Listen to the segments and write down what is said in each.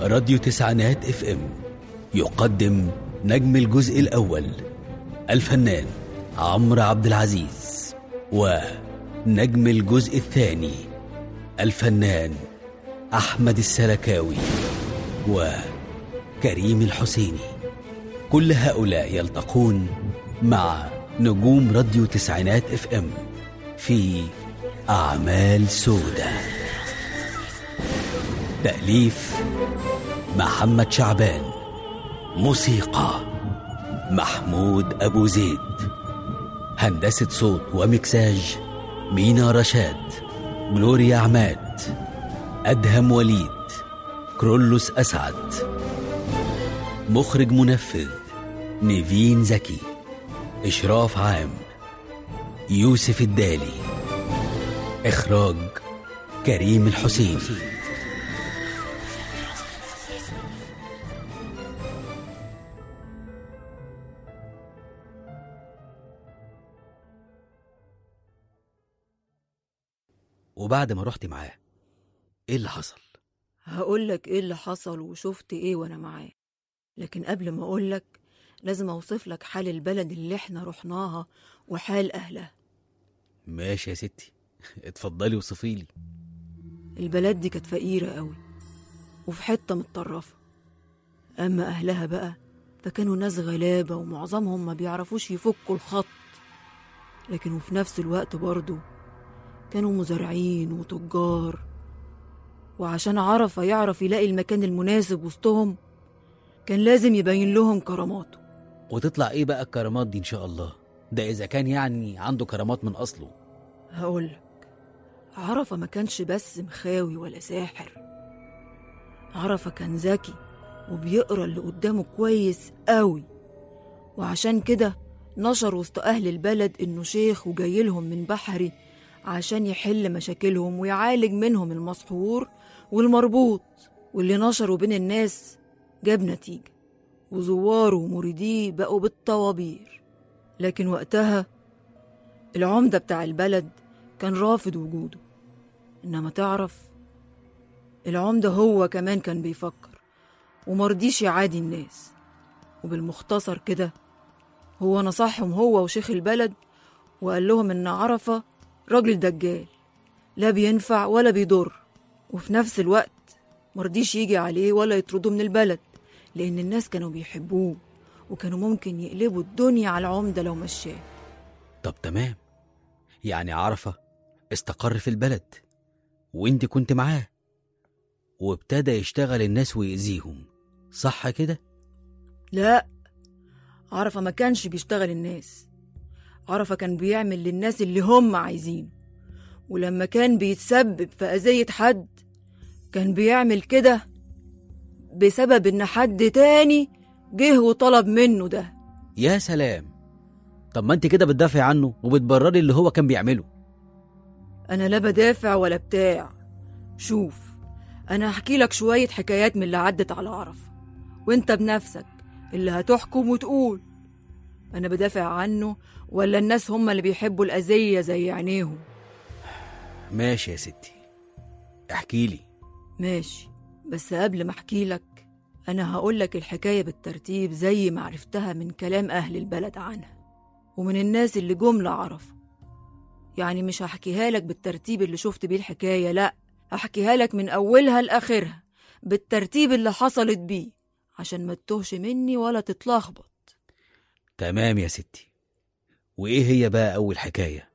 راديو تسعينات اف ام يقدم نجم الجزء الأول الفنان عمرو عبد العزيز ونجم الجزء الثاني الفنان أحمد السلكاوي وكريم الحسيني كل هؤلاء يلتقون مع نجوم راديو تسعينات اف ام في أعمال سودة تأليف محمد شعبان موسيقى محمود أبو زيد هندسة صوت ومكساج مينا رشاد جلوريا عماد أدهم وليد كرولوس أسعد مخرج منفذ نيفين زكي إشراف عام يوسف الدالي إخراج كريم الحسين وبعد ما رحت معاه ايه اللي حصل هقولك ايه اللي حصل وشفت ايه وانا معاه لكن قبل ما اقولك لازم اوصف لك حال البلد اللي احنا رحناها وحال اهلها ماشي يا ستي اتفضلي وصفيلي البلد دي كانت فقيرة قوي وفي حتة متطرفة أما أهلها بقى فكانوا ناس غلابة ومعظمهم ما بيعرفوش يفكوا الخط لكن وفي نفس الوقت برضو كانوا مزارعين وتجار وعشان عرفة يعرف يلاقي المكان المناسب وسطهم كان لازم يبين لهم كراماته وتطلع ايه بقى الكرامات دي ان شاء الله ده اذا كان يعني عنده كرامات من اصله هقولك عرفة ما كانش بس مخاوي ولا ساحر عرفة كان ذكي وبيقرا اللي قدامه كويس قوي وعشان كده نشر وسط أهل البلد إنه شيخ وجاي لهم من بحري عشان يحل مشاكلهم ويعالج منهم المسحور والمربوط واللي نشره بين الناس جاب نتيجة وزواره ومريديه بقوا بالطوابير لكن وقتها العمدة بتاع البلد كان رافض وجوده إنما تعرف العمدة هو كمان كان بيفكر ومرضيش يعادي الناس وبالمختصر كده هو نصحهم هو وشيخ البلد وقال لهم إن عرفة راجل دجال لا بينفع ولا بيضر وفي نفس الوقت مرضيش يجي عليه ولا يطرده من البلد لأن الناس كانوا بيحبوه وكانوا ممكن يقلبوا الدنيا على العمدة لو مشاه طب تمام يعني عرفة استقر في البلد وانت كنت معاه وابتدى يشتغل الناس ويأذيهم صح كده؟ لا عرفة ما كانش بيشتغل الناس عرفة كان بيعمل للناس اللي هم عايزينه ولما كان بيتسبب في أذية حد كان بيعمل كده بسبب إن حد تاني جه وطلب منه ده يا سلام طب ما انت كده بتدافعي عنه وبتبرري اللي هو كان بيعمله أنا لا بدافع ولا بتاع شوف أنا هحكي لك شوية حكايات من اللي عدت على عرفة وانت بنفسك اللي هتحكم وتقول أنا بدافع عنه ولا الناس هم اللي بيحبوا الأذية زي عينيهم ماشي يا ستي احكي لي ماشي بس قبل ما احكي لك انا هقول لك الحكايه بالترتيب زي ما عرفتها من كلام اهل البلد عنها ومن الناس اللي جمله عرفوا يعني مش هحكيها لك بالترتيب اللي شفت بيه الحكايه لا هحكيها لك من اولها لاخرها بالترتيب اللي حصلت بيه عشان ما تتوهش مني ولا تتلخبط تمام يا ستي وايه هي بقى اول حكايه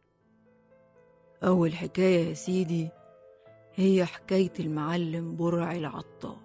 اول حكايه يا سيدي هي حكايه المعلم برع العطار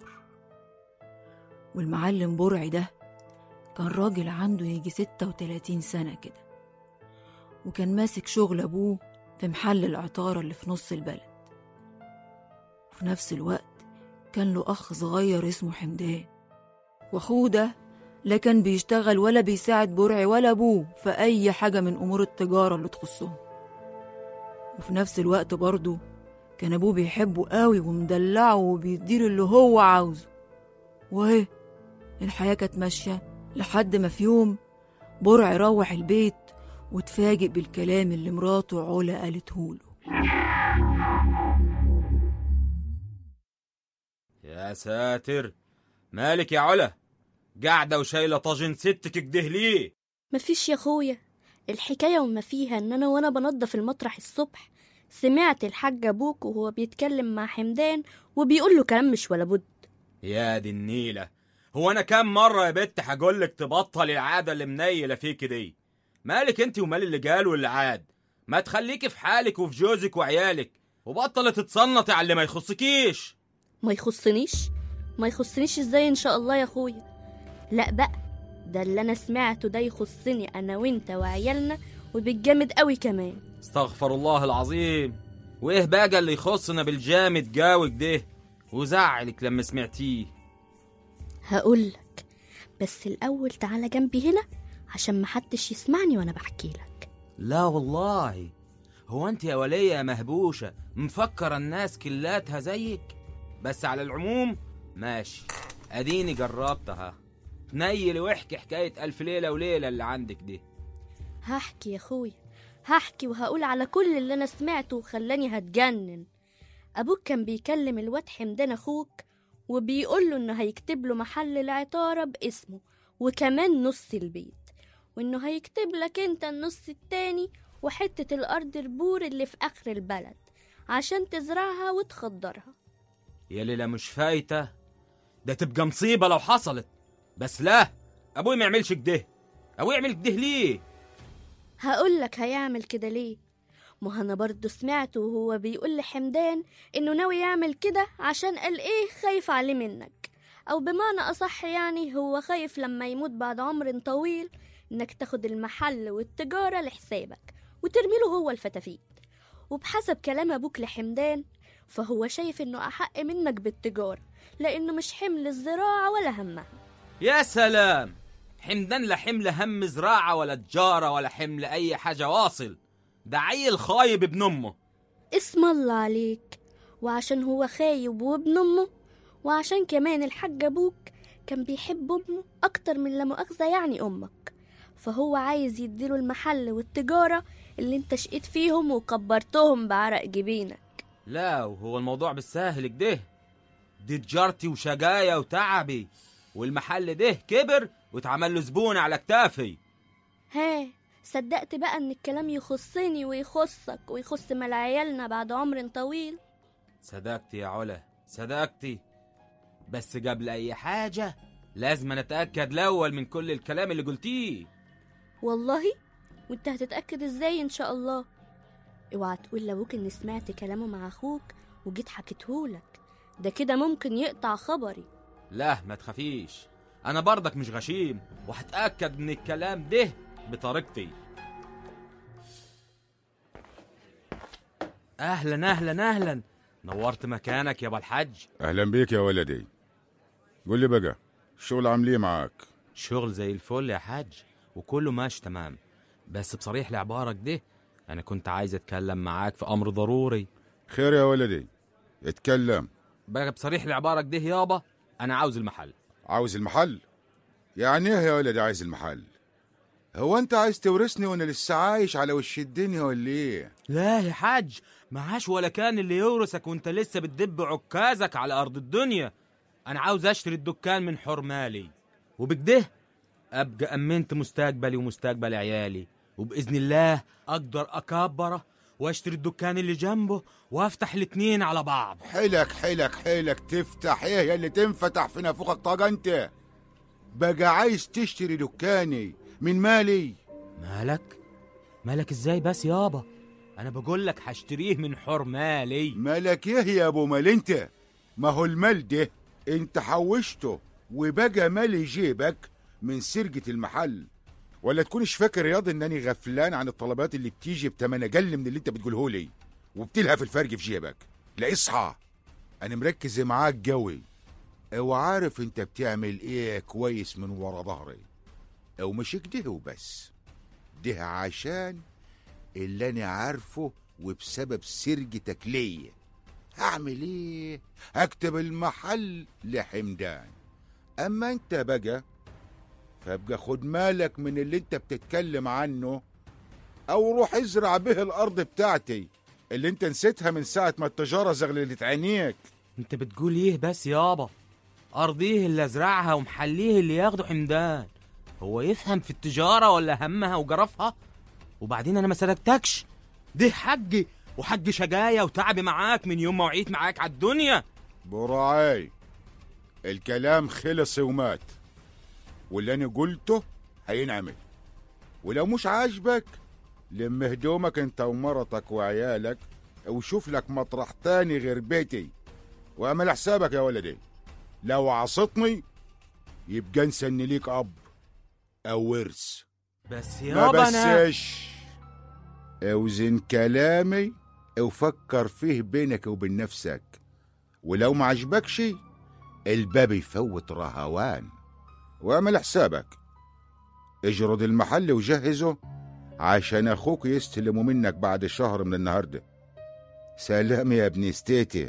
والمعلم برع ده كان راجل عنده يجي ستة وتلاتين سنة كده وكان ماسك شغل أبوه في محل العطارة اللي في نص البلد وفي نفس الوقت كان له أخ صغير اسمه حمدان وأخوه ده لا كان بيشتغل ولا بيساعد برع ولا أبوه في أي حاجة من أمور التجارة اللي تخصهم وفي نفس الوقت برضه كان أبوه بيحبه قوي ومدلعه وبيديله اللي هو عاوزه وإيه الحياة كانت ماشية لحد ما في يوم برع روح البيت واتفاجئ بالكلام اللي مراته علا قالته له يا ساتر مالك يا علا قاعدة وشايلة طاجن ستك كده ليه مفيش يا اخويا الحكاية وما فيها ان انا وانا بنضف المطرح الصبح سمعت الحاج ابوك وهو بيتكلم مع حمدان وبيقول له كلام مش ولا بد يا دي النيلة هو أنا كام مرة يا بت هقولك تبطل العادة اللي منيلة فيك دي مالك انت ومال اللي قال واللي عاد ما تخليكي في حالك وفي جوزك وعيالك وبطل تتصنطي على اللي ما يخصكيش ما يخصنيش ما يخصنيش ازاي ان شاء الله يا اخويا لا بقى ده اللي انا سمعته ده يخصني انا وانت وعيالنا وبالجامد قوي كمان استغفر الله العظيم وايه بقى اللي يخصنا بالجامد جاوك ده وزعلك لما سمعتيه هقولك بس الاول تعالى جنبي هنا عشان محدش يسمعني وانا بحكي لك لا والله هو انت يا ولية يا مهبوشة مفكرة الناس كلاتها زيك بس على العموم ماشي اديني جربتها تنيل واحكي حكاية ألف ليلة وليلة اللي عندك دي هحكي يا اخويا هحكي وهقول على كل اللي انا سمعته وخلاني هتجنن ابوك كان بيكلم الواد حمدان اخوك وبيقول له انه هيكتب له محل العطارة باسمه وكمان نص البيت وانه هيكتب لك انت النص التاني وحتة الارض البور اللي في اخر البلد عشان تزرعها وتخضرها يا ليلة مش فايتة ده تبقى مصيبة لو حصلت بس لا أبوي ما يعملش كده أبوي يعمل كده ليه هقولك هيعمل كده ليه ما انا برضه سمعته وهو بيقول لحمدان انه ناوي يعمل كده عشان قال ايه خايف عليه منك او بمعنى اصح يعني هو خايف لما يموت بعد عمر طويل انك تاخد المحل والتجارة لحسابك وترميله هو الفتافيت وبحسب كلام ابوك لحمدان فهو شايف انه احق منك بالتجارة لانه مش حمل الزراعة ولا همها يا سلام حمدان لا حمل هم زراعة ولا تجارة ولا حمل أي حاجة واصل ده عيل خايب ابن أمه اسم الله عليك وعشان هو خايب وابن امه وعشان كمان الحاج ابوك كان بيحب امه اكتر من لا مؤاخذه يعني امك فهو عايز يديله المحل والتجاره اللي انت شقيت فيهم وكبرتهم بعرق جبينك لا وهو الموضوع بالساهل كده دي تجارتي وشجايا وتعبي والمحل ده كبر واتعمل له زبون على كتافي ها صدقت بقى ان الكلام يخصني ويخصك ويخص مال عيالنا بعد عمر طويل صدقتي يا علا صدقتي بس قبل أي حاجة لازم نتأكد الأول من كل الكلام اللي قلتيه والله وانت هتتأكد ازاي ان شاء الله اوعى تقول لابوك اني سمعت كلامه مع اخوك وجيت حكيتهولك ده كده ممكن يقطع خبري لا ما تخافيش أنا برضك مش غشيم وهتأكد من الكلام ده بطريقتي أهلا أهلا أهلا نورت مكانك يا أبو الحاج اهلا بيك يا ولدي قول لي بقى الشغل عامل ايه معاك شغل زي الفل يا حاج وكله ماشي تمام بس بصريح لعبارك ده أنا كنت عايز أتكلم معاك في أمر ضروري خير يا ولدي اتكلم بقى بصريح لعبارك ده يابا أنا عاوز المحل عاوز المحل يعني ايه يا ولدي عايز المحل هو انت عايز تورثني وانا لسه عايش على وش الدنيا ولا ايه لا يا حاج معاش ولا كان اللي يورثك وانت لسه بتدب عكازك على أرض الدنيا أنا عاوز أشتري الدكان من حر مالي وبكده أبقى أمنت مستقبلي ومستقبل عيالي وبإذن الله أقدر أكبره وأشتري الدكان اللي جنبه وأفتح الاتنين على بعض حيلك حيلك حيلك تفتح ايه يا اللي تنفتح في نافوخك طاقة انت بقى عايز تشتري دكاني من مالي مالك؟ مالك ازاي بس يابا؟ أنا بقول لك هشتريه من حر مالي مالك ايه يا ابو مال انت ما هو المال ده انت حوشته وبقى مالي جيبك من سرقة المحل ولا تكونش فاكر رياض انني غفلان عن الطلبات اللي بتيجي بتمن اقل من اللي انت بتقوله لي وبتلهى في الفرق في جيبك لا اصحى انا مركز معاك قوي وعارف انت بتعمل ايه كويس من ورا ظهري او مش كده وبس ده عشان اللي انا عارفه وبسبب سرقتك ليا هعمل ايه هكتب المحل لحمدان اما انت بقى فابقى خد مالك من اللي انت بتتكلم عنه او روح ازرع به الارض بتاعتي اللي انت نسيتها من ساعة ما التجارة زغللت عينيك انت بتقول ايه بس يابا أرضيه اللي أزرعها ومحليه اللي ياخده حمدان هو يفهم في التجارة ولا همها وجرفها وبعدين أنا ما سلكتكش ده حجي وحج شجاية وتعبي معاك من يوم ما وعيت معاك على الدنيا براعي الكلام خلص ومات واللي انا قلته هينعمل ولو مش عاجبك لم هدومك انت ومرتك وعيالك وشوف لك مطرح تاني غير بيتي واعمل حسابك يا ولدي لو عصتني يبقى انسى ان ليك اب او ورث بس ما يابا أنا بسش اوزن كلامي وفكر فيه بينك وبين نفسك ولو ما عجبكش الباب يفوت رهوان واعمل حسابك اجرد المحل وجهزه عشان اخوك يستلموا منك بعد شهر من النهارده سلام يا ابن ستيتي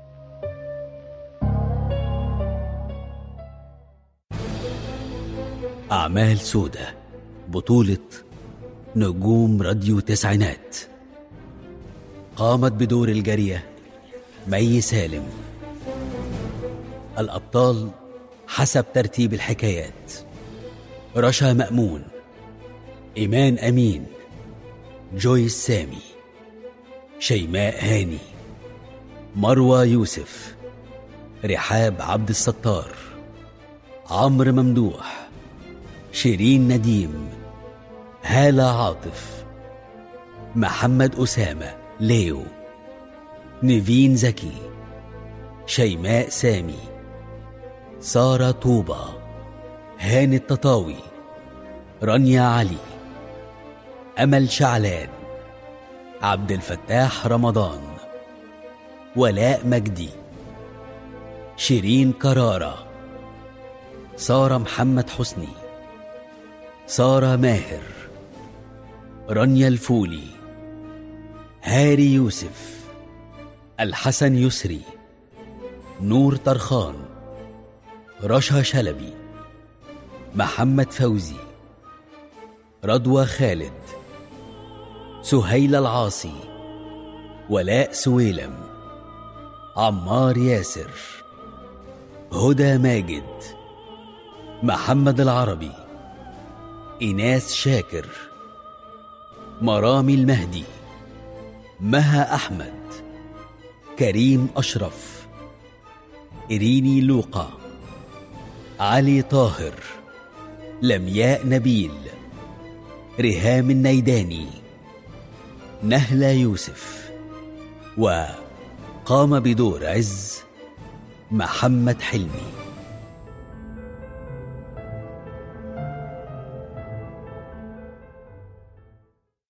أعمال سودة بطولة نجوم راديو تسعينات قامت بدور الجارية مي سالم الأبطال حسب ترتيب الحكايات رشا مأمون إيمان أمين جويس سامي شيماء هاني مروى يوسف رحاب عبد الستار عمرو ممدوح شيرين نديم هالة عاطف محمد أسامة ليو نيفين زكي شيماء سامي سارة طوبة هاني التطاوي رانيا علي أمل شعلان عبد الفتاح رمضان ولاء مجدي شيرين كرارة سارة محمد حسني سارة ماهر رانيا الفولي هاري يوسف الحسن يسري نور طرخان رشا شلبي محمد فوزي رضوى خالد سهيل العاصي ولاء سويلم عمار ياسر هدى ماجد محمد العربي إناس شاكر مرامي المهدي مها أحمد كريم أشرف إريني لوقا علي طاهر لمياء نبيل ريهام النيداني نهلة يوسف وقام بدور عز محمد حلمي